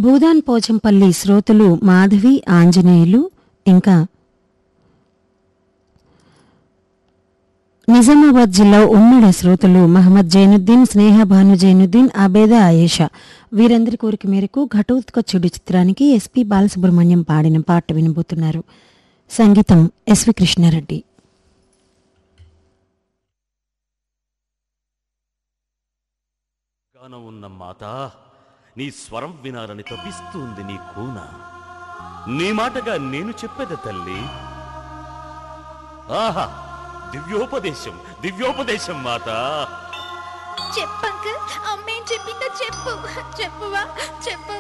భూదాన్ పోచంపల్లి శ్రోతలు మాధవి ఆంజనేయులు ఇంకా నిజామాబాద్ జిల్లా ఉమ్మడి శ్రోతలు మహమ్మద్ జైనుద్దీన్ స్నేహ భాను జైనుద్దీన్ అబేద ఆయేషా వీరందరి కోరిక మేరకు ఘటోత్కచుడి చిత్రానికి ఎస్పి బాలసుబ్రహ్మణ్యం పాడిన పాట వినబోతున్నారు సంగీతం ఎస్వి కృష్ణారెడ్డి గాన ఉన్న మాత నీ స్వరం వినాలని తప్పిస్తుంది నీ కూన నీ మాటగా నేను చెప్పేది తల్లి ఆహా దివ్యోపదేశం దివ్యోపదేశం మాత చెప్పంక అమ్మేం చెప్పిందో చెప్పు చెప్పువా చెప్పు